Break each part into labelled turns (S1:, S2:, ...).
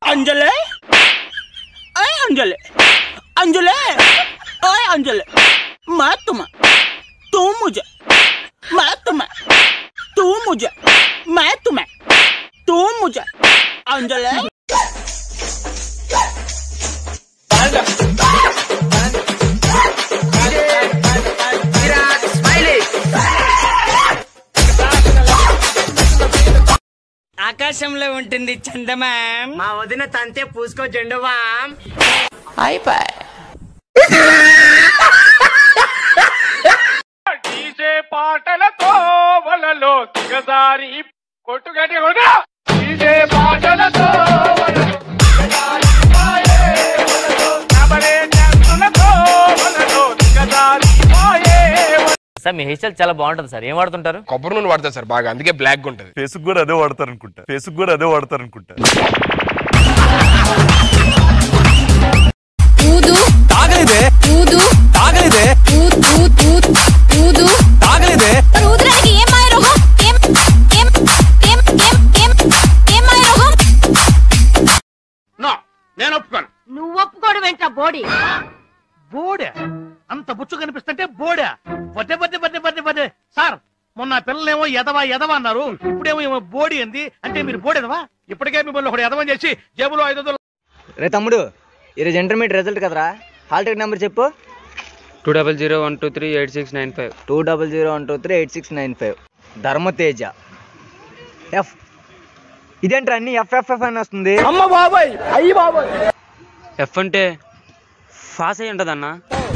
S1: अंजलि अरे अंजलि अंजलि अरे अंजलि मैं तुम्हें तू मुझे मैं तुम्हें तू मुझे मैं तुम्हें तू मुझे अंजलि
S2: ఆకాశంలో ఉంటుంది చందమాం
S3: మా వదిన తంతే పూసుకో జెండువా
S4: డీజే పాటలతో వలలో దిగజారి కొట్టుగడి కూడా డీజే పాటలతో వలలో దిగజారి పాయే వలలో కబరే డ్యాన్సులతో వలలో దిగజారి పాయే
S5: సార్ మీ హెయిర్ స్టైల్ చాలా బాగుంటుంది సార్ ఏం వాడుతుంటారు
S6: కొబ్బరి నూనె వాడతారు సార్ బాగా అందుకే బ్లాక్ ఉంటుంది
S7: ఫేస్ కూడా అదే వాడతారు అనుకుంటా ఫేస్ కూడా అదే వాడతారు అనుకుంటా
S8: ఊదు
S7: తాగలేదే
S8: ఊదు
S7: తాగలేదే
S8: ఊద్ ఊద్ ఊద్ ఊదు
S7: తాగలేదే
S8: మరి ఊదడానికి ఏం మాయ రోగం ఏం ఏం ఏం ఏం ఏం ఏం మాయ రోగం
S4: నేను ఒప్పుకోను
S9: నువ్వు ఒప్పుకోడు వెంట బోడి
S4: బోడే అంత బుచ్చు కనిపిస్తుంటే బోడే పదే పదే పదే పదే పదే సార్ మొన్న పిల్లలేమో ఎదవా ఎదవా అన్నారు ఇప్పుడేమో ఏమో బోడి అంది అంటే మీరు బోడెదవా ఇప్పటికే మిమ్మల్ని ఒకటి ఎదవని చేసి జేబులో ఐదు వందలు
S3: రే తమ్ముడు ఈరోజు ఇంటర్మీడియట్ రిజల్ట్ కదరా హాల్ టికెట్ నెంబర్ చెప్పు
S10: two double zero one two three eight six nine five
S3: two double zero one two three eight six nine five Dharmateja F ఇదేంట్రా అన్ని ఎఫ్ఎఫ్ఎఫ్ అని వస్తుంది
S10: ఎఫ్ అంటే ఫాస్ అయి ఉంటుందన్నా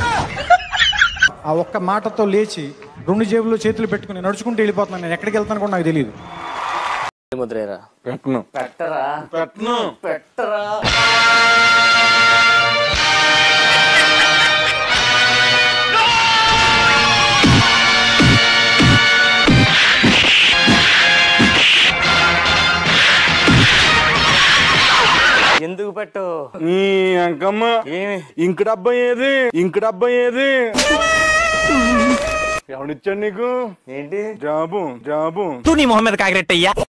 S11: ఆ ఒక్క మాటతో లేచి రెండు జేబుల్లో చేతులు పెట్టుకుని నడుచుకుంటూ వెళ్ళిపోతున్నాను నేను ఎక్కడికి వెళ్తాను కూడా నాకు తెలియదు
S5: ముద్రేరా
S7: పెట్టను
S5: పెట్టరా
S7: పెట్టను
S5: పెట్టరా ఎందుకు పెట్టు
S7: నీ అంకమ్మ
S5: ఏమి
S7: ఇంక డబ్బా ఏది ఇంక డబ్బా ఏది ఎవడిచ్చాడు నీకు
S5: ఏంటి
S7: జాబు జాబు
S1: तू नहीं मोहम्मद कागरेट